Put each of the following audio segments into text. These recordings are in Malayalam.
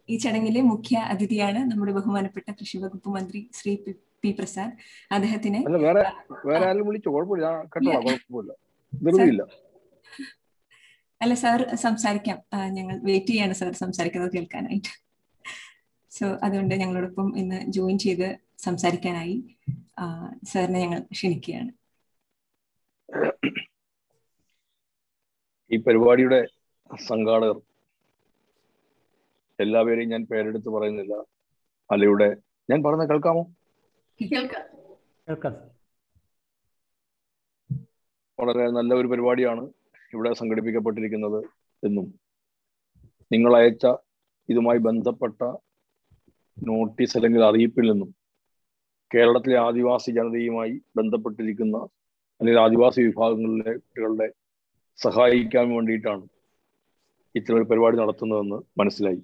ഈ ചടങ്ങിലെ മുഖ്യ അതിഥിയാണ് നമ്മുടെ ബഹുമാനപ്പെട്ട കൃഷി വകുപ്പ് മന്ത്രി ശ്രീ പി- പി പ്രസാദ് അദ്ദേഹത്തിന് അല്ല വേറെ വേറെ ആരും വിളിച്ചോ കുഴപ്പമില്ല ഞാൻ കേട്ടോളാം കുഴപ്പമില്ല ധൃതിയില്ല അല്ല സാർ സംസാരിക്കാം ആ, ഞങ്ങൾ വെയിറ്റ് ചെയ്യാണ് സാർ സംസാരിക്കുന്നത് കേൾക്കാനായിട്ട് സോ അതുകൊണ്ട് ഞങ്ങളോടൊപ്പം ഇന്ന് ജോയിൻ ചെയ്ത് സംസാരിക്കാനായി ആ, സാറിനെ ഞങ്ങൾ ക്ഷണിക്കുകയാണ് ഈ പരിപാടിയുടെ സംഘാടകർ എല്ലാവരെയും ഞാൻ പേരെടുത്ത് പറയുന്നില്ല അലയുടെ ഞാൻ പറഞ്ഞ കേൾക്കാമോ കേൾക്കാം കേൾക്കാം വളരെ നല്ല ഒരു പരിപാടിയാണ് ഇവിടെ സംഘടിപ്പിക്കപ്പെട്ടിരിക്കുന്നത് എന്നും നിങ്ങൾ അയച്ച ഇതുമായി ബന്ധപ്പെട്ട നോട്ടീസ് അല്ലെങ്കിൽ അറിയിപ്പിൽ നിന്നും കേരളത്തിലെ ആദിവാസി ജനതയുമായി ബന്ധപ്പെട്ടിരിക്കുന്ന അല്ലെങ്കിൽ ആദിവാസി വിഭാഗങ്ങളിലെ കുട്ടികളുടെ സഹായിക്കാൻ വേണ്ടിയിട്ടാണ് ഇത്തരം ഒരു പരിപാടി നടത്തുന്നതെന്ന് മനസ്സിലായി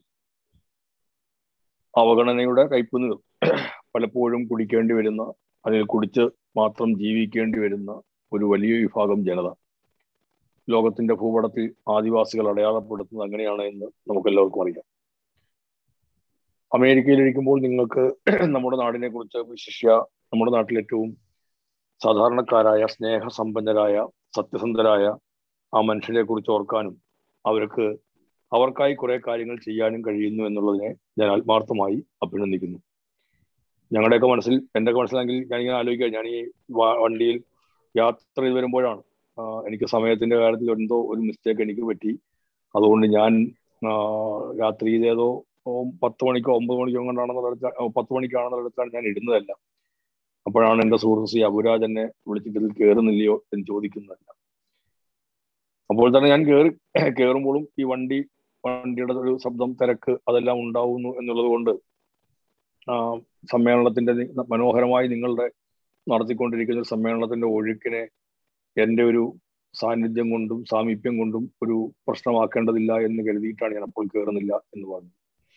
അവഗണനയുടെ കൈപ്പുനീർ പലപ്പോഴും കുടിക്കേണ്ടി വരുന്ന അല്ലെങ്കിൽ കുടിച്ച് മാത്രം ജീവിക്കേണ്ടി വരുന്ന ഒരു വലിയ വിഭാഗം ജനത ലോകത്തിന്റെ ഭൂപടത്തിൽ ആദിവാസികൾ അടയാളപ്പെടുത്തുന്നത് അങ്ങനെയാണ് എന്ന് നമുക്കെല്ലാവർക്കും അറിയാം അമേരിക്കയിലിരിക്കുമ്പോൾ നിങ്ങൾക്ക് നമ്മുടെ നാടിനെ കുറിച്ച് വിശിഷ്യ നമ്മുടെ നാട്ടിൽ ഏറ്റവും സാധാരണക്കാരായ സ്നേഹസമ്പന്നരായ സത്യസന്ധരായ ആ മനുഷ്യരെ കുറിച്ച് ഓർക്കാനും അവർക്ക് അവർക്കായി കുറെ കാര്യങ്ങൾ ചെയ്യാനും കഴിയുന്നു എന്നുള്ളതിനെ ഞാൻ ആത്മാർത്ഥമായി അഭിനന്ദിക്കുന്നു ഞങ്ങളുടെയൊക്കെ മനസ്സിൽ എന്റെയൊക്കെ മനസ്സിലാണെങ്കിൽ ഞാനിങ്ങനെ ആലോചിക്കുക ഞാൻ ഈ വ- വണ്ടിയിൽ യാത്ര ചെയ്ത് വരുമ്പോഴാണ് ആ, എനിക്ക് സമയത്തിന്റെ കാര്യത്തിൽ എന്തോ ഒരു മിസ്റ്റേക്ക് എനിക്ക് പറ്റി അതുകൊണ്ട് ഞാൻ ആ, രാത്രി ഏതോ പത്ത് മണിക്കോ ഒമ്പത് മണിക്കോ കൊണ്ടാണെന്നുള്ള പത്ത് മണിക്കാണെന്നുള്ളിടത്താണ് ഞാൻ ഇടുന്നതല്ല അപ്പോഴാണ് എന്റെ സുഹൃത്ത് ശ്രീ അബുരാജ് എന്നെ വിളിച്ചിട്ട് ഇതിൽ കയറുന്നില്ലയോ എന്ന് ചോദിക്കുന്നതല്ല അപ്പോൾ തന്നെ ഞാൻ കയറി കയറുമ്പോഴും ഈ വണ്ടി വണ്ടിയുടെ ഒരു ശബ്ദം തിരക്ക് അതെല്ലാം ഉണ്ടാവുന്നു എന്നുള്ളത് കൊണ്ട് ആ, സമ്മേളനത്തിന്റെ നി- മനോഹരമായി നിങ്ങളുടെ നടത്തിക്കൊണ്ടിരിക്കുന്ന ഒരു സമ്മേളനത്തിന്റെ ഒഴുക്കിനെ എന്റെ ഒരു സാന്നിധ്യം കൊണ്ടും സാമീപ്യം കൊണ്ടും ഒരു പ്രശ്നമാക്കേണ്ടതില്ല എന്ന് കരുതിയിട്ടാണ് ഞാൻ അപ്പോൾ കയറുന്നില്ല എന്ന് പറഞ്ഞു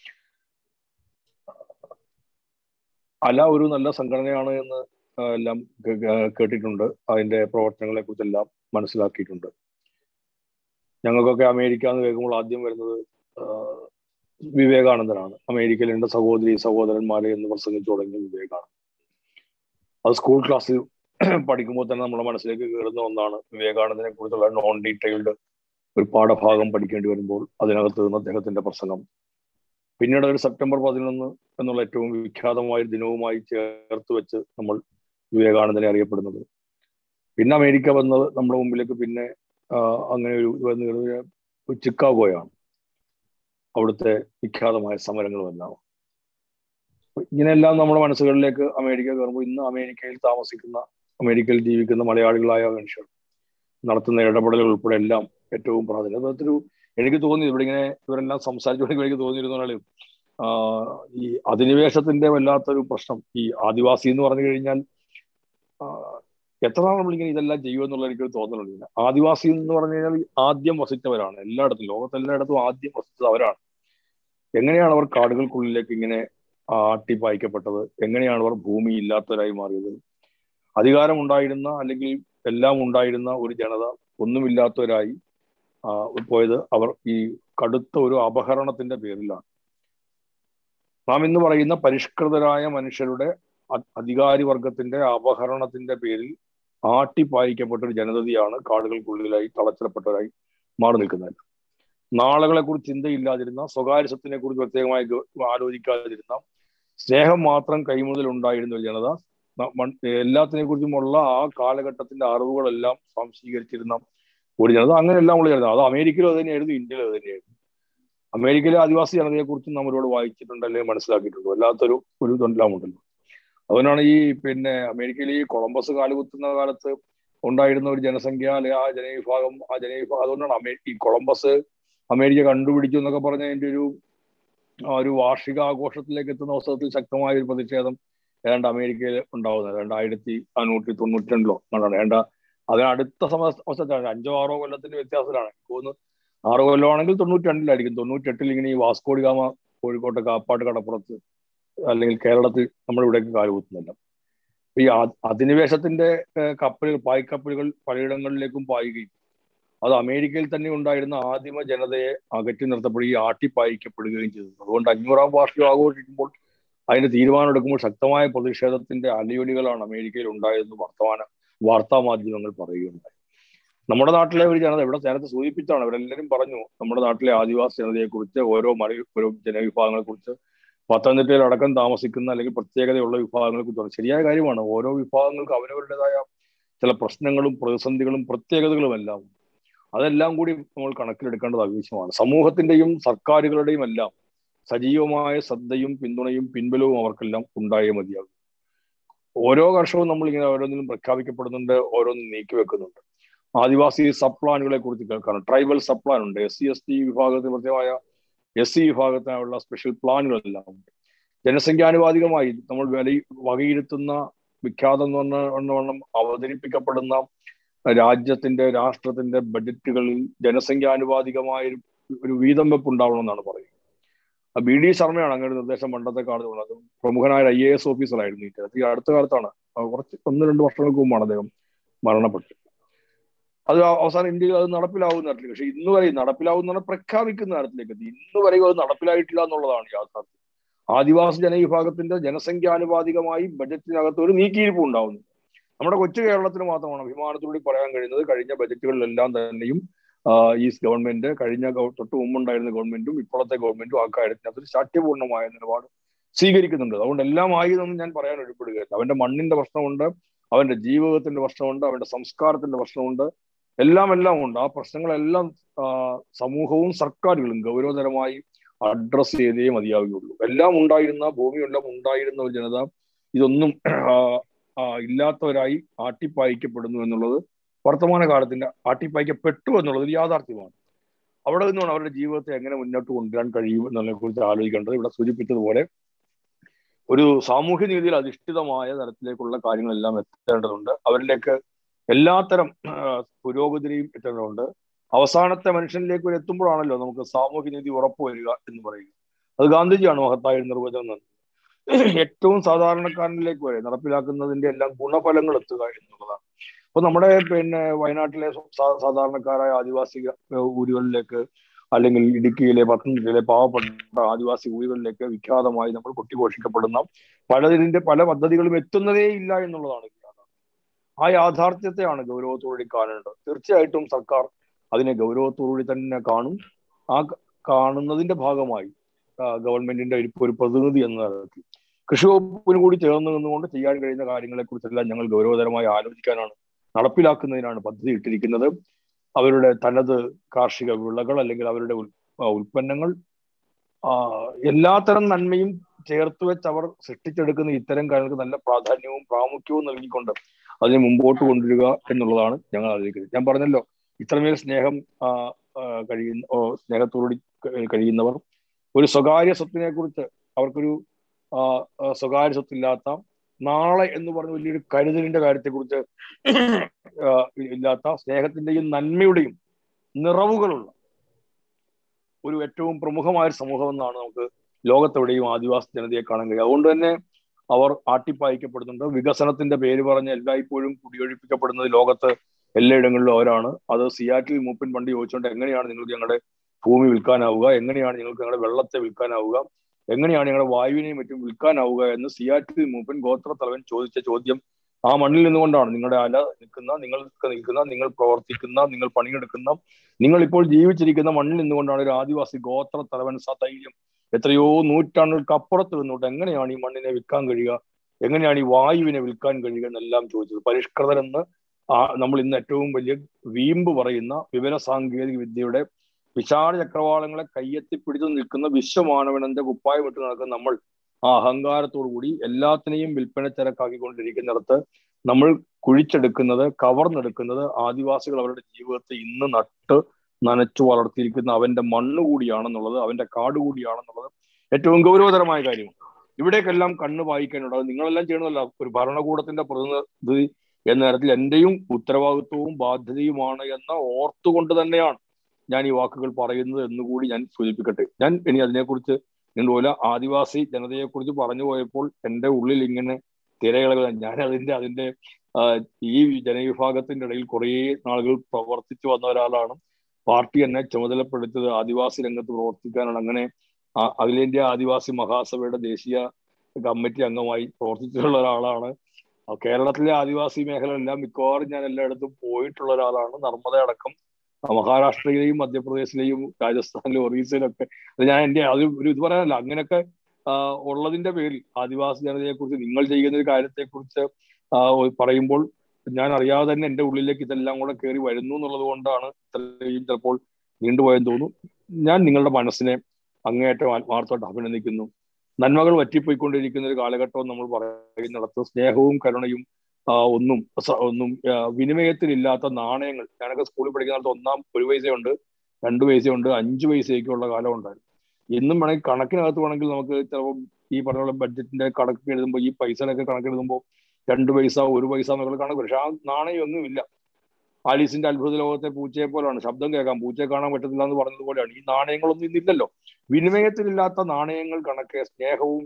അല ഒരു നല്ല സംഘടനയാണ് എന്ന് ആ, എല്ലാം കേ- കേ- കേട്ടിട്ടുണ്ട് അതിന്റെ പ്രവർത്തനങ്ങളെ കുറിച്ചെല്ലാം മനസ്സിലാക്കിയിട്ടുണ്ട് ഞങ്ങൾക്കൊക്കെ അമേരിക്ക എന്ന് കേൾക്കുമ്പോൾ ആദ്യം വരുന്നത് ആ, വിവേകാനന്ദനാണ് അമേരിക്കയിൽ എൻ്റെ സഹോദരി സഹോദരന്മാരെ എന്ന് പ്രസംഗിച്ചു തുടങ്ങിയ വിവേകാനന്ദൻ അത് സ്കൂൾ ക്ലാസ്സിൽ പഠിക്കുമ്പോൾ തന്നെ നമ്മുടെ മനസ്സിലേക്ക് കയറുന്ന ഒന്നാണ് വിവേകാനന്ദനെ കുറിച്ചുള്ള നോൺ ഡീറ്റെയിൽഡ് ഒരു പാഠഭാഗം പഠിക്കേണ്ടി വരുമ്പോൾ അതിനകത്ത് നിന്ന് അദ്ദേഹത്തിന്റെ പ്രസംഗം പിന്നീട് ഒരു സെപ്റ്റംബർ പതിനൊന്ന് എന്നുള്ള ഏറ്റവും വിഖ്യാതമായ ഒരു ദിനവുമായി ചേർത്ത് വെച്ച് നമ്മൾ വിവേകാനന്ദനെ അറിയപ്പെടുന്നത് പിന്നെ അമേരിക്ക വന്നത് നമ്മുടെ മുമ്പിലേക്ക് പിന്നെ ആ, അങ്ങനെ ഒരു ഇത് വന്ന് കയറുന്നത് ചിക്കാഗോയാണ് അവിടുത്തെ വിഖ്യാതമായ സമരങ്ങളുമെല്ലാം ഇങ്ങനെയെല്ലാം നമ്മുടെ മനസ്സുകളിലേക്ക് അമേരിക്ക കയറുമ്പോൾ ഇന്ന് അമേരിക്കയിൽ താമസിക്കുന്ന അമേരിക്കയിൽ ജീവിക്കുന്ന മലയാളികളായ മനുഷ്യർ നടത്തുന്ന ഇടപെടലുകൾ ഉൾപ്പെടെ എല്ലാം ഏറ്റവും പ്രാധാന്യം അതൊരു എനിക്ക് തോന്നി ഇവിടെ ഇങ്ങനെ ഇവരെല്ലാം സംസാരിച്ചുകൊണ്ടെങ്കിൽ എനിക്ക് തോന്നിയിരുന്നാലും ആ, ഈ അധിനിവേശത്തിന്റെ വല്ലാത്തൊരു പ്രശ്നം ഈ ആദിവാസി എന്ന് പറഞ്ഞു കഴിഞ്ഞാൽ ആ, എത്ര നാൾ നമ്മളിങ്ങനെ ഇതെല്ലാം ചെയ്യുമെന്നുള്ള എനിക്കൊരു തോന്നലുണ്ട് ആദിവാസി എന്ന് പറഞ്ഞു കഴിഞ്ഞാൽ ആദ്യം വസിച്ചവരാണ് എല്ലായിടത്തും ലോകത്ത് എല്ലായിടത്തും ആദ്യം വസിച്ചത് അവരാണ് എങ്ങനെയാണ് അവർ കാടുകൾക്കുള്ളിലേക്ക് ഇങ്ങനെ ആട്ടിപ്പായിക്കപ്പെട്ടത് എങ്ങനെയാണ് അവർ ഭൂമി ഇല്ലാത്തവരായി മാറിയത് അധികാരം ഉണ്ടായിരുന്ന അല്ലെങ്കിൽ എല്ലാം ഉണ്ടായിരുന്ന ഒരു ജനത ഒന്നുമില്ലാത്തവരായി ആ, പോയത് അവർ ഈ കടുത്ത ഒരു അപഹരണത്തിന്റെ പേരിലാണ് നാം ഇന്ന് പറയുന്ന പരിഷ്കൃതരായ മനുഷ്യരുടെ അ- അധികാരി വർഗത്തിന്റെ അപഹരണത്തിന്റെ പേരിൽ ആട്ടിപ്പായിക്കപ്പെട്ട ഒരു ജനതയാണ് കാടുകൾക്കുള്ളിലായി തളച്ചിടപ്പെട്ടവരായി മാറി നിൽക്കുന്നത് നാളുകളെ കുറിച്ച് ചിന്തയില്ലാതിരുന്ന സ്വകാര്യത്വത്തിനെ കുറിച്ച് പ്രത്യേകമായി ഗ- ആലോചിക്കാതിരുന്ന സ്നേഹം മാത്രം കൈമുതൽ ഉണ്ടായിരുന്ന ഒരു ജനത ന- മൺ- എല്ലാത്തിനെ കുറിച്ചുമുള്ള ആ കാലഘട്ടത്തിന്റെ അറിവുകളെല്ലാം സംശീകരിച്ചിരുന്ന ഒരു ജനത അങ്ങനെയെല്ലാം ഉള്ള ജനത അത് അമേരിക്കയിലും അത് തന്നെയായിരുന്നു ഇന്ത്യയിലും അത് തന്നെയായിരുന്നു അമേരിക്കയിലെ ആദിവാസി ജനതയെ കുറിച്ച് നമ്മൾ ഒരുപാട് വായിച്ചിട്ടുണ്ട് അല്ലെങ്കിൽ മനസ്സിലാക്കിയിട്ടുണ്ട് വല്ലാത്തൊരു ഒരു ഇതെല്ലാം ഉണ്ടല്ലോ അതുകൊണ്ടാണ് ഈ പിന്നെ അമേരിക്കയിൽ ഈ കൊളംബസ് കാലുകുത്തുന്ന കാലത്ത് ഉണ്ടായിരുന്ന ഒരു ജനസംഖ്യ അല്ലെങ്കിൽ ആ ജനവിഭാഗം ആ ജനവിഭാഗം അതുകൊണ്ടാണ് അമേ ഈ കൊളംബസ് അമേരിക്ക കണ്ടുപിടിച്ചു എന്നൊക്കെ പറഞ്ഞ അതിന്റെ ഒരു ആ ഒരു വാർഷിക ആഘോഷത്തിലേക്ക് എത്തുന്ന അവസരത്തിൽ ശക്തമായ ഒരു പ്രതിഷേധം ഏതാണ്ട് അമേരിക്കയിൽ ഉണ്ടാവുന്നത് രണ്ടായിരത്തി നാനൂറ്റി തൊണ്ണൂറ്റി രണ്ടിലോ ആണ് ഏണ്ട അതിന് അടുത്ത സമയ അവസരത്തിലാണ് അഞ്ചോ ആറോ കൊല്ലത്തിന്റെ വ്യത്യാസത്തിലാണ് എനിക്ക് തോന്നുന്നു ആറോ കൊല്ലമാണെങ്കിൽ തൊണ്ണൂറ്റി രണ്ടിലായിരിക്കും തൊണ്ണൂറ്റി എട്ടിൽ ഇങ്ങനെ ഈ വാസ്കോഡി ഗാമ കോഴിക്കോട്ടെ കാപ്പാട്ട് കടപ്പുറത്ത് അല്ലെങ്കിൽ കേരളത്തിൽ നമ്മുടെ ഇവിടേക്ക് കാലുകുത്തുന്നില്ല ഈ അ- അധിനിവേശത്തിന്റെ ഏഹ്, കപ്പലുകൾ പായ്ക്കപ്പലുകൾ പലയിടങ്ങളിലേക്കും പായുകയും അത് അമേരിക്കയിൽ തന്നെ ഉണ്ടായിരുന്ന ആദിമ ജനതയെ അകറ്റി നിർത്തപ്പെടുകയും ആട്ടിപ്പായിക്കപ്പെടുകയും ചെയ്തു അതുകൊണ്ട് അഞ്ഞൂറാം വാർഷികം ആഘോഷിക്കുമ്പോൾ അതിന്റെ തീരുമാനം എടുക്കുമ്പോൾ ശക്തമായ പ്രതിഷേധത്തിന്റെ അലയൊലികളാണ് അമേരിക്കയിൽ ഉണ്ടായതെന്ന് വർത്തമാന വാർത്താ മാധ്യമങ്ങൾ പറയുകയുണ്ടായി നമ്മുടെ നാട്ടിലെ ഒരു ജനത ഇവിടെ നേരത്തെ സൂചിപ്പിച്ചാണ് അവരെല്ലാവരും പറഞ്ഞു നമ്മുടെ നാട്ടിലെ ആദിവാസി ജനതയെ കുറിച്ച് ഓരോ മല ഓരോ ജനവിഭാഗങ്ങളെ കുറിച്ച് പത്തനംതിട്ടയിൽ അടക്കം താമസിക്കുന്ന അല്ലെങ്കിൽ പ്രത്യേകതയുള്ള വിഭാഗങ്ങളെ കുറിച്ച് ശരിയായ കാര്യമാണ് ഓരോ വിഭാഗങ്ങൾക്ക് അവരവരുടേതായ ചില പ്രശ്നങ്ങളും പ്രതിസന്ധികളും പ്രത്യേകതകളും എല്ലാം അതെല്ലാം കൂടി നമ്മൾ കണക്കിലെടുക്കേണ്ടത് ആവശ്യമാണ് സമൂഹത്തിന്റെയും സർക്കാരുകളുടെയും എല്ലാം സജീവമായ ശ്രദ്ധയും പിന്തുണയും പിൻബലവും അവർക്കെല്ലാം ഉണ്ടായേ മതിയാകും ഓരോ വർഷവും നമ്മൾ ഇങ്ങനെ ഓരോന്നിലും പ്രഖ്യാപിക്കപ്പെടുന്നുണ്ട് ഓരോന്നും നീക്കി വെക്കുന്നുണ്ട് ആദിവാസി സബ് പ്ലാനുകളെ കുറിച്ച് കേൾക്കാറുണ്ട് ട്രൈബൽ സബ് പ്ലാൻ ഉണ്ട് എസ് സി എസ് ടി വിഭാഗത്തിന് പ്രത്യേകമായ എസ് സി വിഭാഗത്തിനുള്ള സ്പെഷ്യൽ പ്ലാനുകളെല്ലാം ഉണ്ട് ജനസംഖ്യാനുപാതികമായി നമ്മൾ വില വകയിരുത്തുന്ന വിഖ്യാതം എന്ന് പറഞ്ഞ വണ്ണം അവതരിപ്പിക്കപ്പെടുന്ന രാജ്യത്തിന്റെ രാഷ്ട്രത്തിന്റെ ബഡ്ജറ്റുകളിൽ ജനസംഖ്യാനുപാതികമായ ഒരു വീതം വെപ്പ് ഉണ്ടാവണമെന്നാണ് പറയുന്നത് ബി ഡി ശർമ്മയാണ് അങ്ങനെ നിർദ്ദേശം പണ്ടത്തെ കാലത്ത് അത് പ്രമുഖനായ ഐ എ എസ് ഓഫീസറായിരുന്നു ഈ അടുത്ത കാലത്താണ് കുറച്ച് ഒന്ന് രണ്ട് വർഷങ്ങൾക്ക് മുമ്പാണ് അദ്ദേഹം മരണപ്പെട്ടത് അത് അവസാനം ഇന്ത്യയിൽ അത് നടപ്പിലാവുന്ന തരത്തിലേക്ക് പക്ഷെ ഇന്ന് വരെ നടപ്പിലാവുന്ന പ്രഖ്യാപിക്കുന്ന തരത്തിലേക്ക് എത്തി ഇന്ന് വരെയും അത് നടപ്പിലായിട്ടില്ല എന്നുള്ളതാണ് യാഥാർത്ഥ്യം ആദിവാസി ജനവിഭാഗത്തിന്റെ ജനസംഖ്യാനുപാതികമായി ബജറ്റിനകത്ത് ഒരു നീക്കിയിരിപ്പ് ഉണ്ടാവുന്നു നമ്മുടെ കൊച്ചു കേരളത്തിന് മാത്രമാണ് അഭിമാനത്തോടെ പറയാൻ കഴിയുന്നത് കഴിഞ്ഞ ബജറ്റുകളിലെല്ലാം തന്നെയും ഈ ഗവൺമെന്റ് കഴിഞ്ഞ തൊട്ട് മുമ്പുണ്ടായിരുന്ന ഗവൺമെന്റും ഇപ്പോഴത്തെ ഗവൺമെന്റും ആ കാര്യത്തിനകത്ത് ശാഠ്യപൂർണ്ണമായ നിലപാട് സ്വീകരിക്കുന്നുണ്ട് അതുകൊണ്ട് എല്ലാം ആയി എന്നൊന്നും ഞാൻ പറയാൻ ഒഴിപ്പെടുകയില്ല അവന്റെ മണ്ണിന്റെ പ്രശ്നമുണ്ട് അവന്റെ ജീവിതത്തിന്റെ പ്രശ്നമുണ്ട് അവന്റെ സംസ്കാരത്തിന്റെ പ്രശ്നമുണ്ട് എല്ലാം എല്ലാം ഉണ്ട് ആ പ്രശ്നങ്ങളെല്ലാം സമൂഹവും സർക്കാരുകളും ഗൗരവതരമായി അഡ്രസ് ചെയ്തേ മതിയാവുകയുള്ളൂ എല്ലാം ഉണ്ടായിരുന്ന ഭൂമിയെല്ലാം ഉണ്ടായിരുന്ന ഒരു ജനത ഇതൊന്നും ഇല്ലാത്തവരായി ആട്ടിപ്പായിക്കപ്പെടുന്നു എന്നുള്ളത് വർത്തമാന കാലത്തിന്റെ ആട്ടിപ്പായിക്കപ്പെട്ടു എന്നുള്ളത് ഒരു യാഥാർത്ഥ്യമാണ് അവിടെ നിന്നാണ് അവരുടെ ജീവിതത്തെ എങ്ങനെ മുന്നോട്ട് കൊണ്ടുവരാൻ കഴിയും എന്നതിനെ കുറിച്ച് ആലോചിക്കേണ്ടത് ഇവിടെ സൂചിപ്പിച്ചതുപോലെ ഒരു സാമൂഹ്യ നീതിയിൽ അധിഷ്ഠിതമായ തരത്തിലേക്കുള്ള കാര്യങ്ങളെല്ലാം എത്തേണ്ടതുണ്ട് അവരിലേക്ക് എല്ലാത്തരം പുരോഗതിയും എത്തേണ്ടതുണ്ട് അവസാനത്തെ മനുഷ്യനിലേക്ക് ഒരു എത്തുമ്പോഴാണല്ലോ നമുക്ക് സാമൂഹ്യ നീതി ഉറപ്പുവരിക എന്ന് പറയുക അത് ഗാന്ധിജിയാണ് മഹത്തായ നിർവചനം ഏറ്റവും സാധാരണക്കാരനിലേക്ക് വരെ നടപ്പിലാക്കുന്നതിന്റെ എല്ലാം ഗുണഫലങ്ങൾ എത്തുക എന്നുള്ളതാണ് അപ്പൊ നമ്മുടെ പിന്നെ വയനാട്ടിലെ സാധാരണക്കാരായ ആദിവാസി ഊരുകളിലേക്ക് അല്ലെങ്കിൽ ഇടുക്കിയിലെ പത്തനംതിട്ടയിലെ പാവപ്പെട്ട ആദിവാസി ഊരുകളിലേക്ക് വിഖ്യാതമായി നമ്മൾ കൊട്ടിഘോഷിക്കപ്പെടുന്ന പലതിന്റെ പല പദ്ധതികളും എത്തുന്നതേ ഇല്ല എന്നുള്ളതാണ് ആ യാഥാർത്ഥ്യത്തെയാണ് ഗൗരവത്തോടെ കാണേണ്ടത് തീർച്ചയായിട്ടും സർക്കാർ അതിനെ ഗൗരവത്തോടുകൂടി തന്നെ കാണും ആ കാണുന്നതിന്റെ ഭാഗമായി ഗവൺമെന്റിന്റെ ഒരു പ്രതിനിധി എന്ന തരത്തിൽ കൃഷി വകുപ്പിന് കൂടി ചേർന്ന് നിന്നുകൊണ്ട് ചെയ്യാൻ കഴിയുന്ന കാര്യങ്ങളെ കുറിച്ചെല്ലാം ഞങ്ങൾ ഗൗരവതരമായി ആലോചിക്കാനാണ് നടപ്പിലാക്കുന്നതിനാണ് പദ്ധതി ഇട്ടിരിക്കുന്നത് അവരുടെ തനത് കാർഷിക വിളകൾ അല്ലെങ്കിൽ അവരുടെ ഉൽപ്പന്നങ്ങൾ എല്ലാത്തരം നന്മയും ചേർത്ത് വെച്ച് അവർ സൃഷ്ടിച്ചെടുക്കുന്ന ഇത്തരം കാര്യങ്ങൾക്ക് നല്ല പ്രാധാന്യവും പ്രാമുഖ്യവും നൽകിക്കൊണ്ട് അതിനെ മുമ്പോട്ട് കൊണ്ടുവരിക എന്നുള്ളതാണ് ഞങ്ങൾ ആലോചിക്കുന്നത് ഞാൻ പറഞ്ഞല്ലോ ഇത്രമേൽ സ്നേഹം കഴിയുന്ന സ്നേഹത്തോടുകൂടി കഴിയുന്നവർ ഒരു സ്വകാര്യ സ്വത്തിനെ കുറിച്ച് അവർക്കൊരു സ്വകാര്യ സ്വത്തില്ലാത്ത നാളെ എന്ന് പറഞ്ഞ വലിയൊരു കരുതലിന്റെ കാര്യത്തെക്കുറിച്ച് ഇല്ലാത്ത സ്നേഹത്തിന്റെയും നന്മയുടെയും നിറവുകളുള്ള ഒരു ഏറ്റവും പ്രമുഖമായ ഒരു സമൂഹം എന്നാണ് നമുക്ക് ലോകത്തെവിടെയും ആദിവാസി ജനതയെ കാണാൻ കഴിയും അതുകൊണ്ട് തന്നെ അവർ ആട്ടിപ്പായിക്കപ്പെടുന്നുണ്ട് വികസനത്തിന്റെ പേര് പറഞ്ഞ് എല്ലായ്പ്പോഴും കുടിയൊഴിപ്പിക്കപ്പെടുന്നത് ലോകത്ത് എല്ലായിടങ്ങളിലും അവരാണ് അത് സിയാറ്റിൽ മൂപ്പൻ പണ്ട് ചോദിച്ചുകൊണ്ട് എങ്ങനെയാണ് നിങ്ങൾക്ക് ഞങ്ങളുടെ ഭൂമി വിൽക്കാനാവുക എങ്ങനെയാണ് നിങ്ങൾക്ക് ഞങ്ങളുടെ വെള്ളത്തെ വിൽക്കാനാവുക എങ്ങനെയാണ് ഞങ്ങളുടെ വായുവിനെയും മറ്റും വിൽക്കാനാവുക എന്ന് സിയാറ്റിൽ മൂപ്പൻ ഗോത്ര തലവൻ ചോദിച്ച ചോദ്യം ആ മണ്ണിൽ നിന്നുകൊണ്ടാണ് നിങ്ങളുടെ അല നിൽക്കുന്ന നിങ്ങൾക്ക് നിൽക്കുന്ന നിങ്ങൾ പ്രവർത്തിക്കുന്ന നിങ്ങൾ പണിയെടുക്കുന്ന നിങ്ങൾ ഇപ്പോൾ ജീവിച്ചിരിക്കുന്ന മണ്ണിൽ നിന്നുകൊണ്ടാണ് ഒരു ആദിവാസി ഗോത്ര തലവൻ സധൈര്യം എത്രയോ നൂറ്റാണ്ടുകൾക്ക് അപ്പുറത്ത് നിന്നുകൊണ്ട് എങ്ങനെയാണ് ഈ മണ്ണിനെ വിൽക്കാൻ കഴിയുക എങ്ങനെയാണ് ഈ വായുവിനെ വിൽക്കാൻ കഴിയുക എന്നെല്ലാം ചോദിച്ചത് പരിഷ്കൃതരെന്ന് നമ്മൾ ഇന്ന് ഏറ്റവും വലിയ വീമ്പ് പറയുന്ന വിവര സാങ്കേതിക വിദ്യയുടെ വിശാല ചക്രവാളങ്ങളെ കയ്യെത്തി പിടിച്ചു നിൽക്കുന്ന വിശ്വമാനവനന്റെ കുപ്പായം ഇട്ട് നടക്കുന്ന നമ്മൾ ആ അഹങ്കാരത്തോടു കൂടി എല്ലാത്തിനെയും വിൽപ്പന ചരക്കാക്കിക്കൊണ്ടിരിക്കുന്നിടത്ത് നമ്മൾ കുഴിച്ചെടുക്കുന്നത് കവർന്നെടുക്കുന്നത് ആദിവാസികൾ അവരുടെ ജീവിതത്തെ ഇന്ന് നട്ട് നനച്ചു വളർത്തിയിരിക്കുന്ന അവന്റെ മണ്ണ് കൂടിയാണെന്നുള്ളത് അവന്റെ കാട് കൂടിയാണെന്നുള്ളത് ഏറ്റവും ഗൗരവതരമായ കാര്യമാണ് ഇവിടേക്കെല്ലാം കണ്ണ് വായിക്കാനുണ്ടാകും നിങ്ങളെല്ലാം ചെയ്യണമല്ല ഒരു ഭരണകൂടത്തിന്റെ പ്രതിനിധി എന്ന തരത്തിൽ എന്റെയും ഉത്തരവാദിത്വവും ബാധ്യതയുമാണ് എന്ന ഓർത്തുകൊണ്ട് തന്നെയാണ് ഞാൻ ഈ വാക്കുകൾ പറയുന്നത് എന്നുകൂടി ഞാൻ സൂചിപ്പിക്കട്ടെ ഞാൻ ഇനി അതിനെക്കുറിച്ച് പോലെ ആദിവാസി ജനതയെക്കുറിച്ച് പറഞ്ഞു പോയപ്പോൾ എൻ്റെ ഉള്ളിൽ ഇങ്ങനെ തിരകളകൾ ഞാൻ അതിന്റെ അതിന്റെ ഈ ജനവിഭാഗത്തിന്റെ ഇടയിൽ കുറേ നാളുകൾ പ്രവർത്തിച്ചു വന്ന ഒരാളാണ് പാർട്ടി എന്നെ ചുമതലപ്പെടുത്തിയത് ആദിവാസി രംഗത്ത് പ്രവർത്തിക്കാനാണ് അങ്ങനെ അഖിലേന്ത്യാ ആദിവാസി മഹാസഭയുടെ ദേശീയ കമ്മിറ്റി അംഗമായി പ്രവർത്തിച്ചിട്ടുള്ള ഒരാളാണ് കേരളത്തിലെ ആദിവാസി മേഖലയെല്ലാം മിക്കവാറും ഞാൻ എല്ലായിടത്തും പോയിട്ടുള്ള ഒരാളാണ് നർമ്മദ അടക്കം മഹാരാഷ്ട്രയിലെയും മധ്യപ്രദേശിലെയും രാജസ്ഥാനിലും ഒറീസയിലും ഒക്കെ അത് ഞാൻ എന്റെ അത് ഒരു ഇത് പറയാനല്ല അങ്ങനെയൊക്കെ ഉള്ളതിന്റെ പേരിൽ ആദിവാസി ജനതയെ കുറിച്ച് നിങ്ങൾ ചെയ്യുന്ന ഒരു കാര്യത്തെ കുറിച്ച് പറയുമ്പോൾ ഞാൻ അറിയാതെ തന്നെ എന്റെ ഉള്ളിലേക്ക് ഇതെല്ലാം കൂടെ കയറി വരുന്നു എന്നുള്ളത് കൊണ്ടാണ് ഇത്രയും ചിലപ്പോൾ നീണ്ടുപോയെന്ന് തോന്നുന്നു ഞാൻ നിങ്ങളുടെ മനസ്സിനെ അങ്ങേയറ്റം ആത്മാർത്ഥമായിട്ട് അഭിനന്ദിക്കുന്നു നന്മകൾ വറ്റിപ്പോയിക്കൊണ്ടിരിക്കുന്ന ഒരു കാലഘട്ടവും നമ്മൾ പറയുന്നിടത്ത് സ്നേഹവും കരുണയും ഒന്നും ഒന്നും വിനിമയത്തിലില്ലാത്ത നാണയങ്ങൾ ഞാനൊക്കെ സ്കൂളിൽ പഠിക്കുന്ന കാലത്ത് ഒന്നാം ഒരു പൈസയുണ്ട് രണ്ട് പൈസയുണ്ട് അഞ്ച് പൈസയൊക്കെയുള്ള കാലം ഉണ്ടായിരുന്നു എന്നും വേണമെങ്കിൽ കണക്കിനകത്ത് വേണമെങ്കിൽ നമുക്ക് ചിലപ്പോൾ ഈ പറഞ്ഞ ബഡ്ജറ്റിന്റെ കണക്ക് എഴുതുമ്പോൾ ഈ പൈസകളൊക്കെ കണക്കെഴുതുമ്പോൾ രണ്ട് പൈസ ഒരു പൈസ എന്നുള്ള കണക്ക് പക്ഷെ ആ നാണയമൊന്നും ഇല്ല ആലീസിന്റെ അത്ഭുത ലോകത്തെ പൂച്ചയെ പോലെയാണ് ശബ്ദം കേൾക്കാം പൂച്ചയെ കാണാൻ പറ്റത്തില്ല എന്ന് പറഞ്ഞതുപോലെയാണ് ഈ നാണയങ്ങളൊന്നും ഇന്നില്ലല്ലോ വിനിമയത്തിലില്ലാത്ത നാണയങ്ങൾ കണക്കെ സ്നേഹവും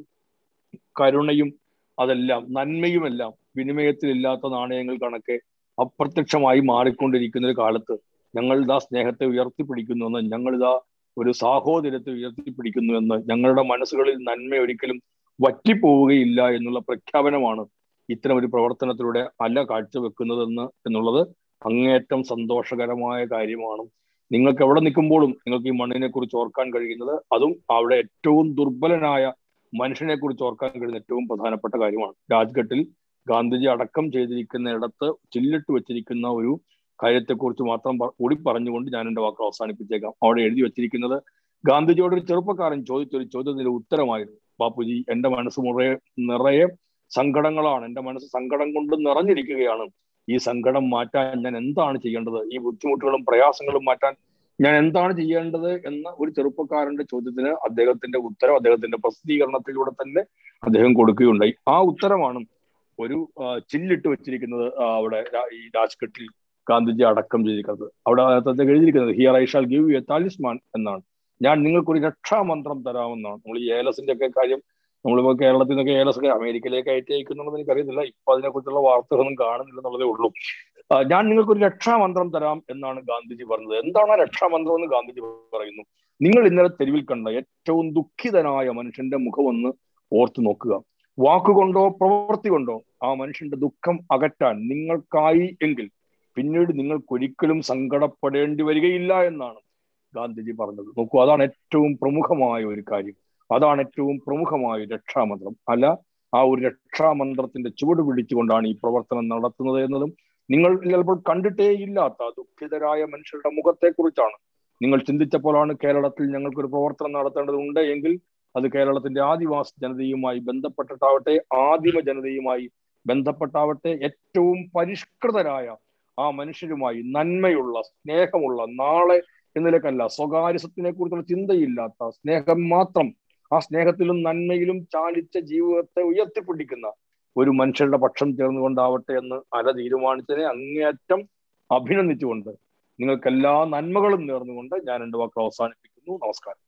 കരുണയും അതെല്ലാം നന്മയുമെല്ലാം വിനിമയത്തിലില്ലാത്ത നാണയങ്ങൾ കണക്കെ അപ്രത്യക്ഷമായി മാറിക്കൊണ്ടിരിക്കുന്ന ഒരു കാലത്ത് ഞങ്ങൾ ഇതാ സ്നേഹത്തെ ഉയർത്തിപ്പിടിക്കുന്നുവെന്ന് ഞങ്ങൾ ഇതാ ഒരു സാഹോദര്യത്തെ ഉയർത്തിപ്പിടിക്കുന്നുവെന്ന് ഞങ്ങളുടെ മനസ്സുകളിൽ നന്മ ഒരിക്കലും വറ്റിപ്പോവുകയില്ല എന്നുള്ള പ്രഖ്യാപനമാണ് ഇത്തരം ഒരു പ്രവർത്തനത്തിലൂടെ അല കാഴ്ചവെക്കുന്നതെന്ന് എന്നുള്ളത് അങ്ങേയറ്റം സന്തോഷകരമായ കാര്യമാണ് നിങ്ങൾക്ക് എവിടെ നിൽക്കുമ്പോഴും നിങ്ങൾക്ക് ഈ മണ്ണിനെ കുറിച്ച് ഓർക്കാൻ കഴിയുന്നത് അതും അവിടെ ഏറ്റവും ദുർബലനായ മനുഷ്യനെ കുറിച്ച് ഓർക്കാൻ കഴിയുന്ന ഏറ്റവും പ്രധാനപ്പെട്ട കാര്യമാണ് രാജ്ഘട്ടിൽ ഗാന്ധിജി അടക്കം ചെയ്തിരിക്കുന്ന ഇടത്ത് ചില്ലിട്ട് വെച്ചിരിക്കുന്ന ഒരു കാര്യത്തെക്കുറിച്ച് മാത്രം കൂടി പറഞ്ഞുകൊണ്ട് ഞാൻ എൻ്റെ വാക്കുകൾ അവസാനിപ്പിച്ചേക്കാം അവിടെ എഴുതി വെച്ചിരിക്കുന്നത് ഗാന്ധിജിയോട് ഒരു ചെറുപ്പക്കാരൻ ചോദിച്ചൊരു ചോദ്യത്തിന്റെ ഉത്തരമായിരുന്നു ബാപ്പുജി എൻ്റെ മനസ്സ് മുറയെ നിറയെ സങ്കടങ്ങളാണ് എൻ്റെ മനസ്സ് സങ്കടം കൊണ്ട് നിറഞ്ഞിരിക്കുകയാണ് ഈ സങ്കടം മാറ്റാൻ ഞാൻ എന്താണ് ചെയ്യേണ്ടത് ഈ ബുദ്ധിമുട്ടുകളും പ്രയാസങ്ങളും മാറ്റാൻ ഞാൻ എന്താണ് ചെയ്യേണ്ടത് എന്ന ഒരു ചെറുപ്പക്കാരന്റെ ചോദ്യത്തിന് അദ്ദേഹത്തിന്റെ ഉത്തരം അദ്ദേഹത്തിന്റെ പ്രസിദ്ധീകരണത്തിലൂടെ തന്നെ അദ്ദേഹം കൊടുക്കുകയുണ്ടായി ആ ഉത്തരമാണ് ഒരു ചില്ലിട്ട് വെച്ചിരിക്കുന്നത് അവിടെ ഈ രാജ്ഘട്ടിൽ ഗാന്ധിജി അടക്കം ചെയ്തിരിക്കുന്നത് അവിടെ അദ്ദേഹം എഴുതിയിരിക്കുന്നത് here I shall give you a talisman എന്നാണ് ഞാൻ നിങ്ങൾക്കൊരു രക്ഷാമന്ത്രം തരാമെന്നാണ് നമ്മൾ ഈ ഏലസിന്റെ ഒക്കെ കാര്യം നമ്മളിപ്പോ കേരളത്തിൽ നിന്നൊക്കെ ഏലസൊക്കെ അമേരിക്കയിലേക്ക് അയറ്റി അയക്കുന്നുണ്ടെന്ന് എനിക്കറിയത്തില്ല ഇപ്പൊ അതിനെക്കുറിച്ചുള്ള വാർത്തകളൊന്നും കാണുന്നില്ല എന്നുള്ളതേ ഉള്ളൂ ഞാൻ നിങ്ങൾക്കൊരു രക്ഷാമന്ത്രം തരാം എന്നാണ് ഗാന്ധിജി പറഞ്ഞത് എന്താണ് ആ രക്ഷാമന്ത്രം എന്ന് ഗാന്ധിജി പറയുന്നു നിങ്ങൾ ഇന്നലെ തെരുവിൽ കണ്ട ഏറ്റവും ദുഃഖിതനായ മനുഷ്യന്റെ മുഖമൊന്ന് ഓർത്തു നോക്കുക വാക്കുകൊണ്ടോ പ്രവൃത്തി കൊണ്ടോ ആ മനുഷ്യന്റെ ദുഃഖം അകറ്റാൻ നിങ്ങൾക്കായി എങ്കിൽ പിന്നീട് നിങ്ങൾക്കൊരിക്കലും സങ്കടപ്പെടേണ്ടി വരികയില്ല എന്നാണ് ഗാന്ധിജി പറഞ്ഞത് നോക്കൂ അതാണ് ഏറ്റവും പ്രമുഖമായ ഒരു കാര്യം അതാണ് ഏറ്റവും പ്രമുഖമായ രക്ഷാമന്ത്രം അല്ല ആ ഒരു രക്ഷാമന്ത്രത്തിന്റെ ചുവട് പിടിച്ചുകൊണ്ടാണ് ഈ പ്രവർത്തനം നടത്തുന്നത് എന്നതും നിങ്ങൾ ചിലപ്പോൾ കണ്ടിട്ടേ ഇല്ലാത്ത ദുഃഖിതരായ മനുഷ്യരുടെ മുഖത്തെക്കുറിച്ചാണ് നിങ്ങൾ ചിന്തിച്ചപ്പോഴാണ് കേരളത്തിൽ ഞങ്ങൾക്കൊരു പ്രവർത്തനം നടത്തേണ്ടതുണ്ട് എങ്കിൽ അത് കേരളത്തിന്റെ ആദിവാസി ജനതയുമായി ബന്ധപ്പെട്ടിട്ടാവട്ടെ ആദിമ ജനതയുമായി ബന്ധപ്പെട്ടാവട്ടെ ഏറ്റവും പരിഷ്കൃതരായ ആ മനുഷ്യരുമായി നന്മയുള്ള സ്നേഹമുള്ള നാളെ എന്നിലേക്കല്ല സ്വകാര്യസത്തിനെ കുറിച്ചുള്ള ചിന്തയില്ലാത്ത സ്നേഹം മാത്രം ആ സ്നേഹത്തിലും നന്മയിലും ചാലിച്ച ജീവിതത്തെ ഉയർത്തിപ്പിടിക്കുന്ന ഒരു മനുഷ്യരുടെ പക്ഷം ചേർന്നുകൊണ്ടാവട്ടെ എന്ന് അല തീരുമാനിച്ചതിനെ അങ്ങേയറ്റം അഭിനന്ദിച്ചുകൊണ്ട് നിങ്ങൾക്ക് എല്ലാ നന്മകളും നേർന്നുകൊണ്ട് ഞാൻ എൻ്റെ വാക്ക് അവസാനിപ്പിക്കുന്നു നമസ്കാരം